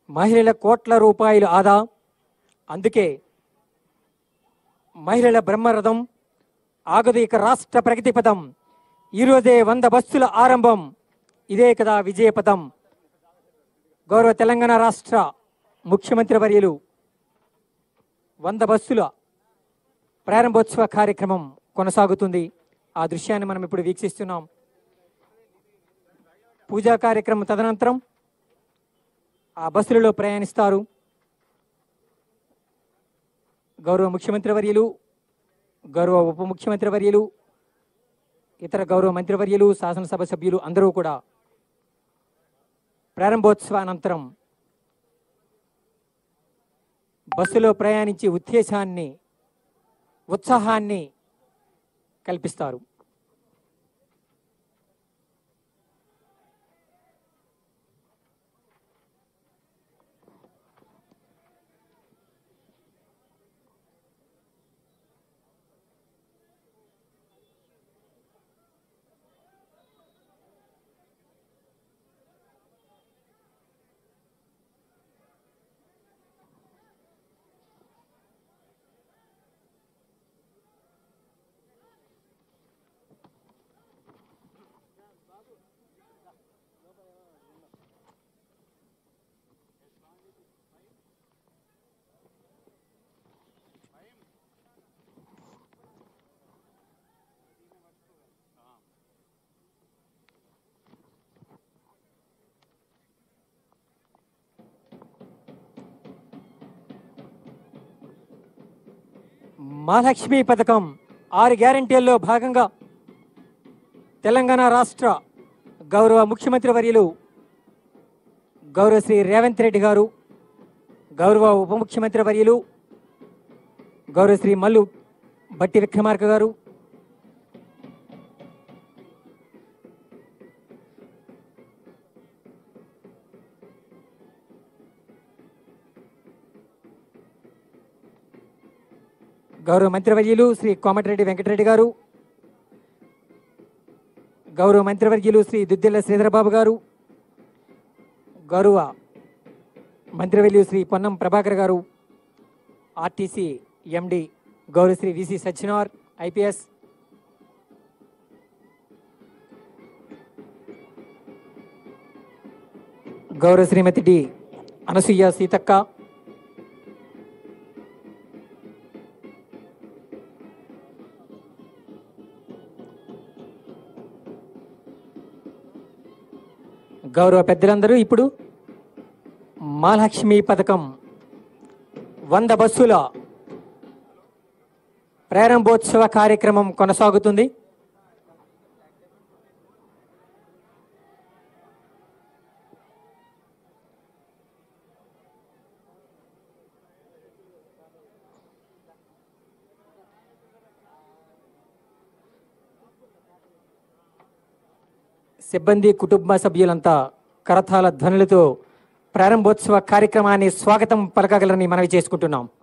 మహిళల కోట్ల రూపాయలు ఆదా అందుకే మహిళల బ్రహ్మరథం ఆగదు ఇక రాష్ట్ర ప్రగతి పదం ఈరోజే వంద బస్సుల ఆరంభం ఇదే కదా విజయపదం గౌరవ తెలంగాణ రాష్ట్ర ముఖ్యమంత్రి వర్యులు వంద బస్సుల ప్రారంభోత్సవ కార్యక్రమం కొనసాగుతుంది ఆ దృశ్యాన్ని మనం ఇప్పుడు వీక్షిస్తున్నాం పూజా కార్యక్రమం తదనంతరం ఆ బస్సులలో ప్రయాణిస్తారు గౌరవ ముఖ్యమంత్రి వర్యులు గౌరవ ఉప ముఖ్యమంత్రి వర్యులు ఇతర గౌరవ మంత్రివర్యులు శాసనసభ సభ్యులు అందరూ కూడా ప్రారంభోత్సవానంతరం బస్సులో ప్రయాణించే ఉద్దేశాన్ని ఉత్సాహాన్ని కల్పిస్తారు మహాలక్ష్మి పథకం ఆరు గ్యారంటీల్లో భాగంగా తెలంగాణ రాష్ట్ర గౌరవ ముఖ్యమంత్రి వర్యులు గౌరవ శ్రీ రేవంత్ రెడ్డి గారు గౌరవ ఉప ముఖ్యమంత్రి వర్యులు గౌరవ శ్రీ మల్లు బట్టి విక్రమార్క గారు గౌరవ మంత్రివర్యులు శ్రీ కోమటిరెడ్డి వెంకటరెడ్డి గారు గౌరవ మంత్రివర్యులు శ్రీ దుద్దిల్ల శ్రీధరబాబు గారు గౌరవ మంత్రివర్యులు శ్రీ పొన్నం ప్రభాకర్ గారు ఆర్టీసీ ఎండి గౌరవ శ్రీ విసి సత్యనార్ ఐపీఎస్ గౌరవ శ్రీమతి డి అనసూయ సీతక్క గౌరవ పెద్దలందరూ ఇప్పుడు మహాలక్ష్మి పథకం వంద బస్సుల ప్రారంభోత్సవ కార్యక్రమం కొనసాగుతుంది సిబ్బంది కుటుంబ సభ్యులంతా కరతాల ధ్వనులతో ప్రారంభోత్సవ కార్యక్రమాన్ని స్వాగతం పలకగలరని మనవి చేసుకుంటున్నాం